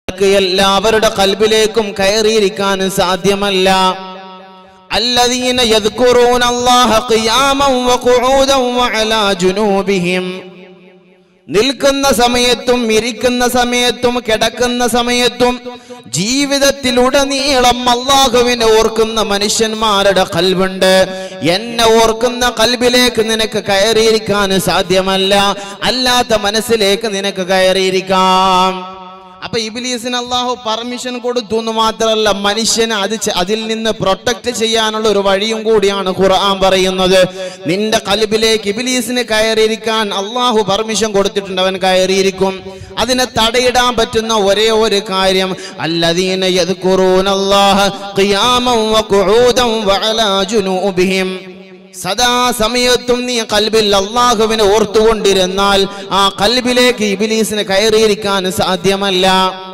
എല്ലാവരുടെ കൽബിലേക്കും കയറിയിരിക്കാൻ സാധ്യമല്ല الذين يذكرون الله قياما وقعودا وعلى جنوبهم നിൽക്കുന്ന സമയത്തും ഇരിക്കുന്ന സമയത്തും കിടക്കുന്ന സമയത്തും ജീവിതത്തിലുടനീളം അള്ളാഹുവിനെ ഓർക്കുന്ന മനുഷ്യന്മാരുടെ കൽവുണ്ട് എന്നെ ഓർക്കുന്ന കൽബിലേക്ക് നിനക്ക് കയറിയിരിക്കാൻ സാധ്യമല്ല അല്ലാത്ത മനസ്സിലേക്ക് നിനക്ക് കയറിയിരിക്കാം അപ്പൊ ഇബിലീസിന് അള്ളാഹു പെർമിഷൻ കൊടുത്തു എന്ന് മാത്രമല്ല മനുഷ്യനെ അത് ചെ- അതിൽ നിന്ന് പ്രൊട്ടക്ട് ചെയ്യാനുള്ള ഒരു വഴിയും കൂടിയാണ് ഖുർആൻ പറയുന്നത് നിന്റെ കൽബിലേക്ക് ഇബിലീസിന് കയറിയിരിക്കാൻ അള്ളാഹു പെർമിഷൻ കൊടുത്തിട്ടുണ്ട് അവൻ കയറിയിരിക്കും അതിനെ തടയിടാൻ പറ്റുന്ന ഒരേ ഒരു കാര്യം അല്ലദീന യദ്കുറൂനല്ലാഹ ഖിയാമൻ വഖുഊദൻ വഅലാ ജുനൂബിഹിം സദാസമയത്തും നീ കൽബിൽ അള്ളാഹുവിനെ ഓർത്തുകൊണ്ടിരുന്നാൽ ആ കൽബിലേക്ക് ഇബിലീസിന് കയറിയിരിക്കാൻ സാധ്യമല്ല